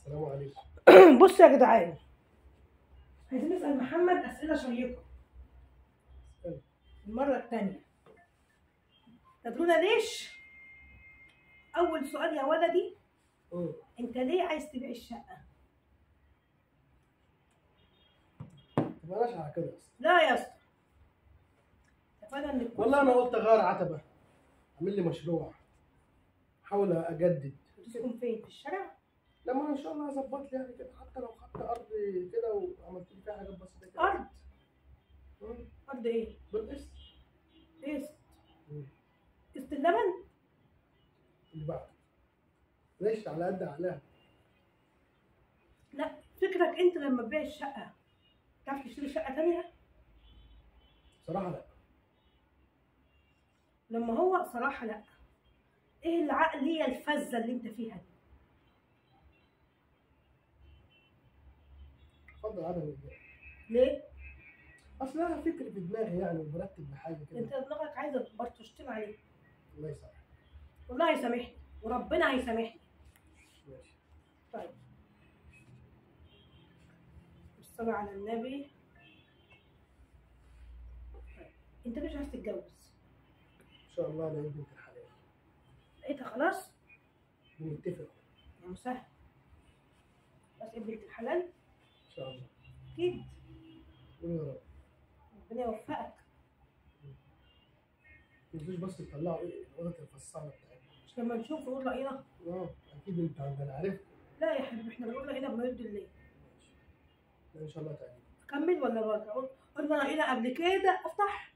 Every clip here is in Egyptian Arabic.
السلام عليكم بص يا جدعان عايزين نسأل محمد أسئلة شيقة اسأل. المرة التانية تدرونا ليش؟ أول سؤال يا ولدي مم. أنت ليه عايز تبيع الشقة؟ مبلاش على كده اصلا لا يا اسطى اتفقنا إن الكل والله انا قلت اغير عتبه اعمل لي مشروع احاول اجدد تسكن فين؟ في الشارع؟ لما انا ان شاء الله هظبط لي يعني كده حتى لو خدت ارض كده وعملت لي فيها حاجات بسيطه كده أرض مم. أرض إيه؟ بالقسط قسط مم. قسط اللبن؟ اللي بعد ليش على قد عقلها لا فكرك أنت لما تبيع الشقة تعرف تشتري شقة تانية؟ صراحه لا لما هو صراحة لا ايه العقلية الفذة اللي انت فيها دي اتفضل عدم الإجابة. ليه؟ اصل انا فكر في دماغي يعني وبرتب لحاجه انت كده دماغك عايزة برضه تشتم عليه الله يسامحك والله هيسامحني وربنا هيسامحني ماشي طيب الصلاة على النبي طيب. انت مش عايز تتجوز ان شاء الله انا بنت الحلال لقيتها خلاص بنتفق يا مسهل بس ابنة الحلال ان شاء الله اكيد قول يا رب ربنا يوفقك ما تنسوش بس تطلعوا ايه الاوضه الفصاله بتاعتكم مش لما نشوف نقول رأينا اه اكيد انت عندنا عارف لا يا حبيبي احنا بنقول رأينا بما يرضي الله لا ان شاء الله تعالى كمل ولا برجع قول قلنا رأينا قبل كده افتح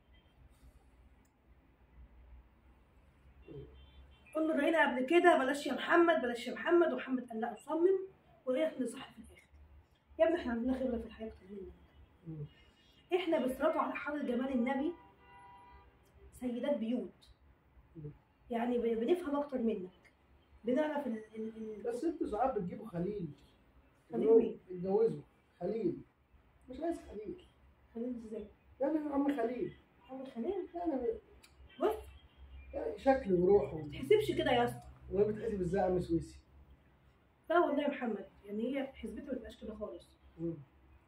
قلنا رأينا قبل كده بلاش يا محمد بلاش يا محمد ومحمد قال لا اصمم وايه احنا صح في الاخر يا ابني احنا عندنا خبره في الحياه اكتر منك مم. احنا بصراحه على حضر جمال النبي سيدات بيوت مم. يعني ب- بنفهم اكتر منك بنعرف ال ال ال بس انتوا ساعات بتجيبوا خليل خليل اللي هو مين؟ اتجوزوا خليل مش عايز خليل خليل ازاي؟ يعني عم خليل محمد خليل يعني بص يعني شكل وروح و- ما تحسبش كده يا اسطى وهي بتحسب ازاي عم سويسي لا والله يا محمد يعني هي حسبتها ما تبقاش كده خالص مم.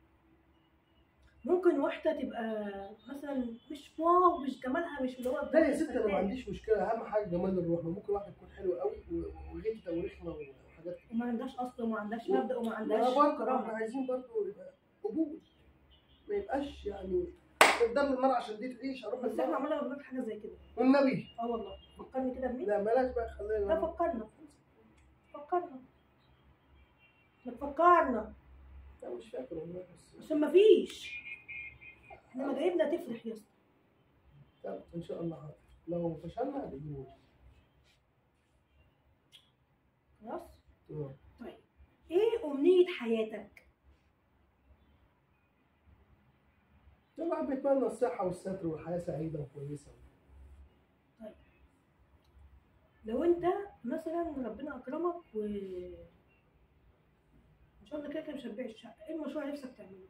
ممكن واحده تبقى مثلا مش واو مش جمالها مش اللي هو لا يا ست انا ما عنديش مشكله اهم حاجه جمال الروح ما ممكن واحده تكون حلوه قوي و- وغيتة ورخمه وحاجات كده وما عندهاش اصل وما عندهاش مبدا وما ما عندهاش برضه احنا كرامه عايزين برضه يبقى قبول ما يبقاش يعني قدام النار عشان دي تعيش اروح بس احنا النار عمرنا ما بنعمل حاجه زي كده والنبي اه والله فكرني كده بمين لا بلاش بقى لا خلينا فكرنا فكرنا ما تفكرنا لا مش فاكر والله بس عشان ما فيش احنا ما جايبنا تفرح يا اسطى طب ان شاء الله حاضر لو فشلنا هتجيبوا خلاص آه. طيب ايه امنيه حياتك الواحد بيتمنى الصحة والستر والحياة سعيدة وكويسة لو انت مثلا ربنا اكرمك و ان شاء الله كده كده مش هتبيع الشقه ايه المشروع اللي نفسك تعمله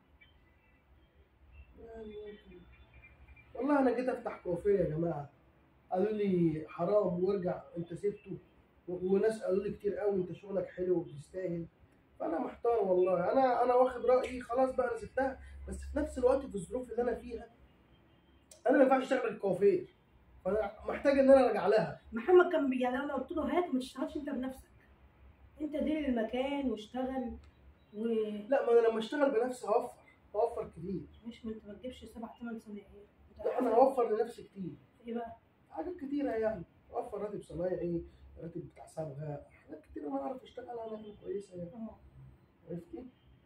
يعني والله أنا جيت أفتح كوافير يا جماعة قالوا لي حرام وارجع أنت سبته و- وناس قالوا لي كتير قوي أنت شغلك حلو وبتستاهل فأنا محتار والله أنا أنا واخد رأيي خلاص بقى أنا سبتها بس في نفس الوقت في الظروف اللي أنا فيها أنا ما ينفعش أشتغل الكوافير فأنا محتاج إن أنا أرجع لها محمد كان بي- يعني انا قلت له هات وما تشتغلش انت بنفسك انت دير المكان واشتغل و لا ما أنا لما أشتغل بنفسي هوفر هوفر كتير مش ما انت ما تجيبش سبع ثمان صنايعية لا أنا هوفر لنفسي كتير ايه بقى؟ حاجات كتيرة يعني أوفر راتب صنايعي راتب بتاع صبغة حاجات كتير أنا أعرف أشتغلها يعني كويسة يعني اه عرفتي؟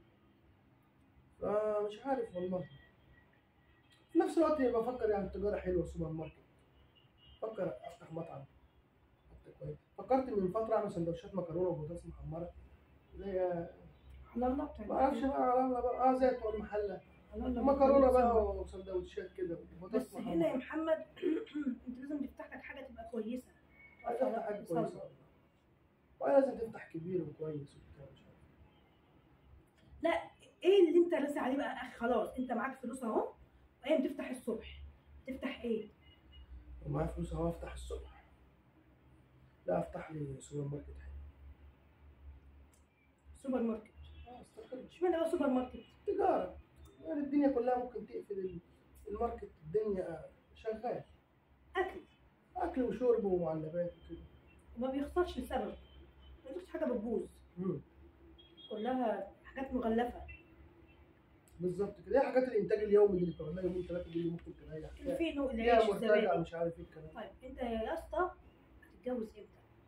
فمش عارف والله في نفس الوقت بفكر يعني التجارة حلوة سوبر ماركت بفكر أفتح مطعم حتى كويس فكرت من فترة أعمل سندوتشات مكرونة وبطاطس محمرة زي على الله بتاع ما أعرفش بقى على الله بقى أه زي بتوع المحلة على الله مكرونة بقى وسندوتشات كده وبطاطس بس هنا يا محمرة محمد انت لازم تفتح لك حاجه تبقى كويسه عايز أفتح حاجة كويسة ولازم تفتح كبير وكويس وبتاع مش عارف لا ايه اللي انت راسي عليه بقى اخ خلاص انت معاك فلوس اهو ايام تفتح الصبح تفتح ايه؟ ومعايا فلوس اهو افتح الصبح لا افتح لي سوبر ماركت حلو سوبر ماركت آه، استقل اشمعنى بقى سوبر ماركت؟ تجاره يعني الدنيا كلها ممكن تقفل ال- الماركت الدنيا شغال اكل اكل وشرب ومعلبات وكده وما بيخسرش لسبب ما بيخسرش حاجه بتبوظ مم. كلها حاجات مغلفه بالظبط كده هي حاجات الانتاج اليومي اللي بتعملها يومين ثلاثه دي اللي ممكن تريح فيها الفينو ليها العيش مرتجع الزبادي مش عارف ايه الكلام طيب انت يا اسطى هتتجوز امتى؟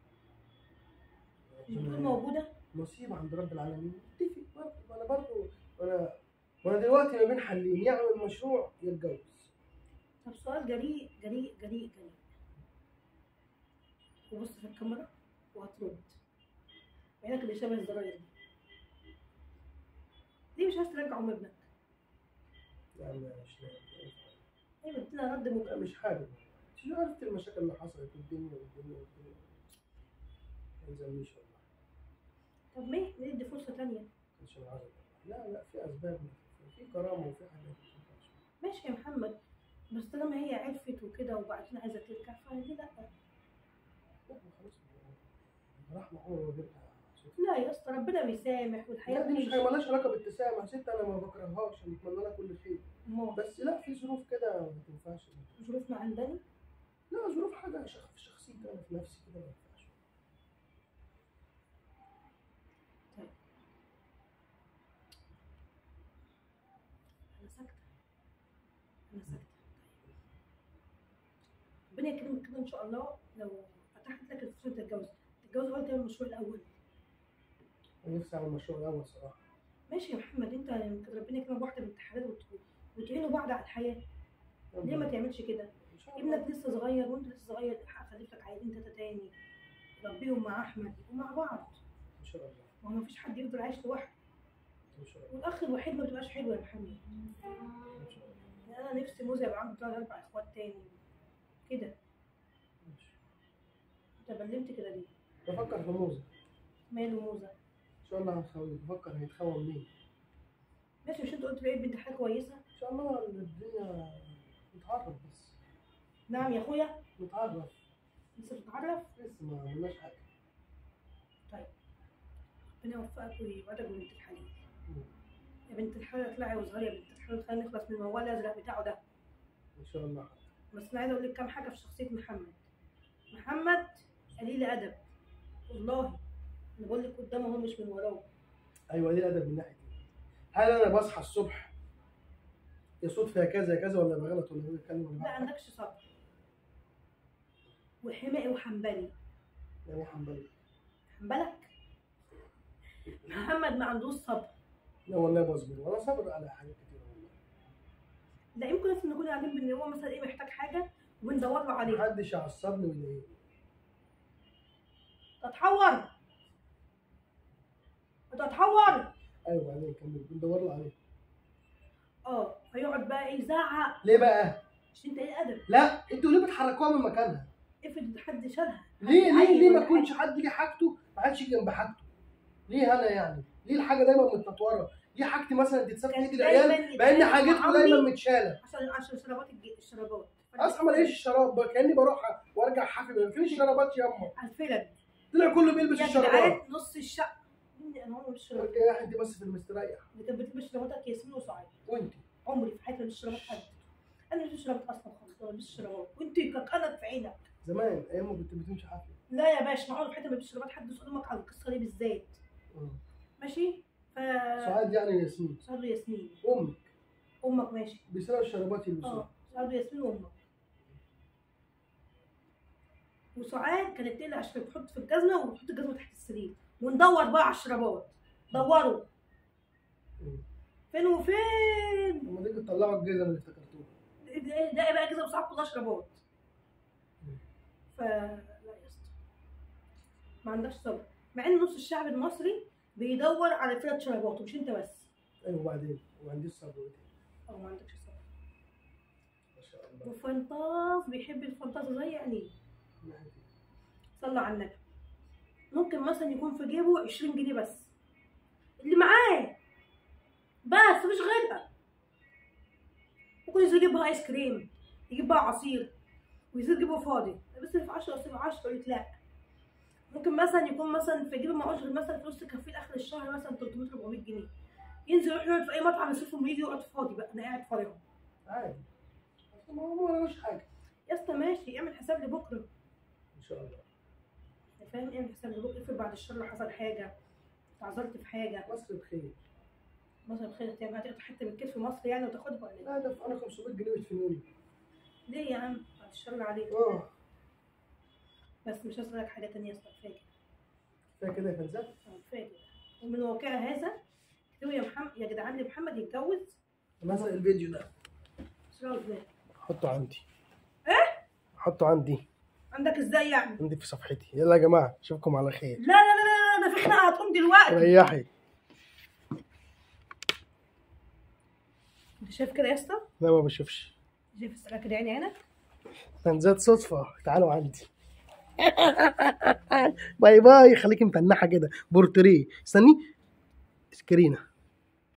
مش بتكون ربنا موجوده؟ نصيب عند رب العالمين اتفق برضه ما انا برضه وانا وانا دلوقتي ما بين حلين يعمل مشروع يتجوز طب سؤال جريء جريء جريء جريء وبص في الكاميرا وهترد عينك اللي شبه الزراير دي ليه مش عايز ترجع ام ابنك؟ يعني مش لاقي. ايه بدنا رد لا مكان مش حابب مش عرفت المشاكل اللي حصلت والدنيا والدنيا والدنيا ما يلزمنيش والله طب ليه ندي فرصه تانية كانش العرض لا لا في اسباب في كرامه وفي حاجات ماشي يا محمد بس طالما هي عرفت وكده وبعدين عايزه ترجع فليه لا لا خلاص رحمه عمره ما بيرجع لا يا اسطى ربنا بيسامح والحياه لا دي مش بتمشي. مالهاش علاقه بالتسامح ست انا ما بكرههاش انا بتمنى لها كل خير أمال. بس لا في ظروف كده ما تنفعش ظروف ما عندني لا ظروف حاجه شخ- في شخصيتي انا في نفسي كده ما ينفعش انا ساكته انا ساكته ربنا يكرمك كده ان شاء الله لو فتحت لك الفرصه تتجوز تتجوز ولا تعمل المشروع الاول انا نفسي اعمل مشروع الاول صراحه ماشي يا محمد انت يمكن ربنا يكرمك واحده من الامتحانات وت- وتعينوا بعض على الحياه ليه ما تعملش كده ان شاء الله ابنك لسه صغير وانت لسه صغير خليف لك عيلين تلاته تاني ربيهم مع احمد ومع بعض ان شاء الله ما هو مفيش حد يقدر يعيش لوحده ان شاء الله والاخ الوحيد ما بتبقاش حلوه يا محمد ان شاء الله يعني انا نفسي موزه يبقى عنده ثلاث اربع اخوات تاني كده ماشي. انت بلمت كده ليه؟ بفكر في موزه ماله موزه؟ ان شاء الله هنخوي بفكر هيتخوى منين ماشي مش انت قلت لقيت بنت حاجه كويسه؟ ان شاء الله الدنيا نتعرف بس نعم يا اخويا نتعرف لسه بتتعرف لسه ما عملناش حاجه ربنا يوفقك ويوعدك ببنت الحلال مم. يا بنت الحلال اطلعي وصغيره يا بنت الحلال خلينا نخلص من الموال الازرق بتاعه ده ان شاء الله بس انا عايزه اقول لك كام حاجه في شخصيه محمد محمد قليل ادب والله انا بقول لك قدامه هو مش من وراه ايوه ليه ادب من ناحيه ايه؟ هل انا بصحى الصبح يا صدفه يا كذا يا كذا ولا بغلط ولا بتكلم ولا لا بعمل؟ عندكش صبر وحمائي وحنبلي يعني إيه حنبلي حنبلك محمد ما عندوش صبر لا والله بصبر وانا صابر على حاجات كتير والله لا يمكن احنا نكون قاعدين بان هو مثلا ايه محتاج حاجه وبندور له عليها محدش يعصبني ويضايقني تتحور تتحور ايوه بعدين كمل بندور له عليه اه فيقعد بقى ايه يزعق ليه بقى؟ عشان انت ايه ادب لا انتوا ليه بتحركوها من مكانها؟ افرض حد شالها ليه حد ليه عيل ليه ما ولا يكونش حد ليه حاجته ما حدش يجي جنب حاجته؟ ليه انا يعني؟ ليه الحاجه دايما متنطوره؟ ليه حاجتي مثلا تتساب في كان ايد دايماً العيال مع ان يتخانق حاجتكم مع دايما عمي متشاله؟ عشان عشان شرابات الج- الشرابات اصحى ما الاقيش الشراب بقى كاني بروح وارجع حافي فين الشرابات ياما؟ الفلل طلع كله بيلبس يا الشرابات جدعان نص الشقه مين انا عمري مش شرابات يا اخي انت بس في المستريح اللي كانت بتلبس شراباتك ياسمين وسعاد وانت عمري في حياتي ما لبست شرابات حد انا مش شرابات اصلا خالص ما بلبسش شرابات وانت كانت في عينك زمان ايام ما كنت بتمشي حافي لا يا باشا ما عمري في حياتي ما لبست شرابات حد اسال امك على القصه دي بالذات ماشي ف سعاد يعني ياسمين سعاد وياسمين امك امك ماشي بيسرقوا الشرابات يلبسوها اه سعاد وياسمين وامك وسعاد كانت تقلق عشان تحط في الجزمه وتحط الجزمه تحت السرير وندور بقى على الشرابات دوروا مم. فين وفين لما تيجي تطلعوا الجزم اللي افتكرتوها ده ده بقى جزمه وساعات كلها شرابات مم. ف لا يا اسطى ما عندكش صبر مع ان نص الشعب المصري بيدور على ثلاث شرابات ومش انت بس ايوه وبعدين وما عنديش صبر وإيه تاني؟ او ما عندكش صبر ما شاء الله وفنطاز بيحب الفنطاز زي يعني من ناحية إيه؟ صلى على النبي ممكن مثلا يكون في جيبه 20 جنيه بس اللي معاه بس مش غيرها ممكن يصير يجيب بها ايس كريم يجيب بها عصير ويصير جيبه فاضي بس في 10 اصيب 10 يقول لك لا ممكن مثلا يكون مثلا في جيبه معهوش غير مثلا فلوس تكفيه اخر الشهر مثلا 300 400 جنيه ينزل يروح يقعد في اي مطعم يصرفهم ويجي يقعد فاضي بقى انا قاعد فاضي اهو عادي أصل ما هو ملوش حاجه يا اسطى ماشي اعمل حساب لبكره ان شاء الله يعني فاهم اعمل حساب لبكره افرض بعد الشر حصل حاجه اتعذرت في حاجه مصر بخير مثلا بخير تعمل هتقطع حته من كتف مصر يعني وتاخدها ولا ايه؟ لا ده انا 500 جنيه بيدفنوني ليه يا عم بعد الشر عليك اه بس مش هسألك حاجه تانية يا اسطى كفايه كده كفايه كده يا فنزات آه، كفايه كده ومن واقع هذا اكتبوا يا محمد يا جدعان اللي محمد يتجوز مثلا الفيديو ده اسرعوا ازاي؟ حطه عندي ايه؟ حطه عندي عندك ازاي يعني؟ عندي في صفحتي يلا يا جماعه اشوفكم على خير لا لا لا لا انا في خناقه هتقوم دلوقتي ريحي انت شايف كده يا اسطى؟ لا ما بشوفش شايف السلاكه كده عيني عينك؟ فنزات صدفه تعالوا عندي باي باي خليكي متنحه كده بورتريه استني سكرينه